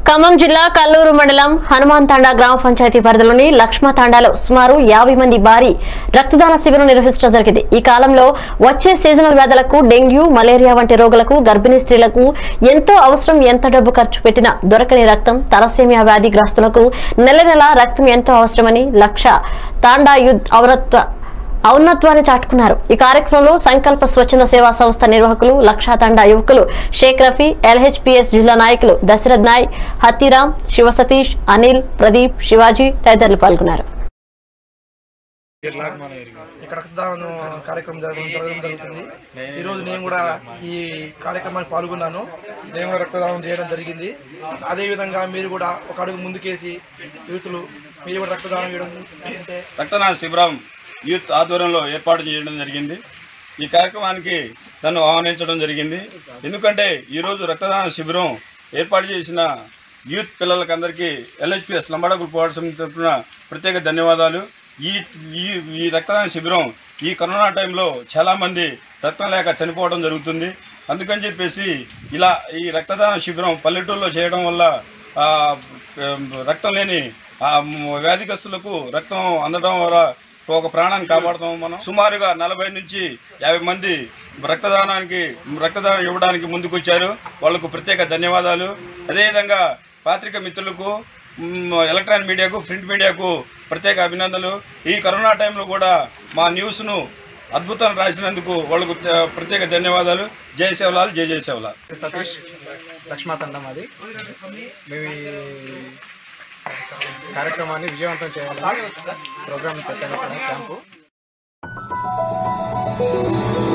ఖమ్మం జిల్లా కల్లూరు మండలం హనుమాన్ తాండా గ్రామ పంచాయతీ పరిధిలోని లక్ష్మ తాండాలో సుమారు యాభై మంది భారీ రక్తదాన శిబిరం నిర్వహించడం జరిగింది ఈ కాలంలో వచ్చే సీజనల్ వ్యాధులకు డెంగ్యూ మలేరియా వంటి రోగులకు గర్భిణీ స్త్రీలకు ఎంతో అవసరం ఎంత డబ్బు ఖర్చు పెట్టినా దొరకని రక్తం తలసేమియా వ్యాధిగ్రస్తులకు నెల నెల రక్తం ఎంతో అవసరమని లక్ష తాండా యుద్ ఔరత్వ ఔన్నత్వాన్ని చాటుకున్నారు ఈ కార్యక్రమంలో సంకల్ప స్వచ్ఛంద సేవా సంస్థ నిర్వాహకులు లక్షాతండ యువకులు షేక్ రఫీ ఎల్హెచ్పిఎస్ జిల్లా నాయకులు దశరథ్ నాయక్ హత్తిరామ్ శివ సతీష్ అనిల్ ప్రదీప్ శివాజీ తదితరులు పాల్గొన్నారు ఇక్కడ రక్తదానం కార్యక్రమం జరగడం జరగడం జరుగుతుంది ఈరోజు నేను కూడా ఈ కార్యక్రమానికి పాల్గొన్నాను నేను కూడా రక్తదానం చేయడం జరిగింది అదేవిధంగా మీరు కూడా ఒక అడుగు ముందుకేసి యూతులు మీరు కూడా రక్తదానం చేయడం అంటే రక్తదాన శిబిరం యూత్ ఆధ్వర్యంలో ఏర్పాటు చేయడం జరిగింది ఈ కార్యక్రమానికి నన్ను ఆహ్వానించడం జరిగింది ఎందుకంటే ఈరోజు రక్తదాన శిబిరం ఏర్పాటు చేసిన యూత్ పిల్లలకందరికీ ఎల్హెచ్పిఎస్ లంబాడ గ్రూప్ వార్డు సమితి తరఫున ప్రత్యేక ధన్యవాదాలు ఈ ఈ ఈ రక్తదాన శిబిరం ఈ కరోనా టైంలో చాలామంది రక్తం లేక చనిపోవడం జరుగుతుంది అందుకని చెప్పేసి ఇలా ఈ రక్తదాన శిబిరం పల్లెటూరులో చేయడం వల్ల ఆ, రక్తం లేని ఆ వ్యాధిగ్రస్తులకు రక్తం అందడం వల్ల ఒక ప్రాణాన్ని కాపాడుతాము మనం సుమారుగా నలభై నుంచి యాభై మంది రక్తదానానికి రక్తదానం ఇవ్వడానికి ముందుకొచ్చారు వాళ్లకు ప్రత్యేక ధన్యవాదాలు అదేవిధంగా పాత్రిక మిత్రులకు మ్, ఎలక్ట్రానిక్ మీడియాకు ప్రింట్ మీడియాకు ప్రత్యేక అభినందనలు ఈ కరోనా టైంలో కూడా మా న్యూస్ను అద్భుతం రాసినందుకు వాళ్ళకు ప్ర- ప్రత్యేక ధన్యవాదాలు జై సేవలాల్ జై జై సేవలాల్ సతీష్ లక్ష్మాతండం అది మేము ఈ కార్యక్రమాన్ని విజయవంతం చేయాలని ప్రోగ్రామ్ పెట్టాను ఇక్కడ క్యాంపు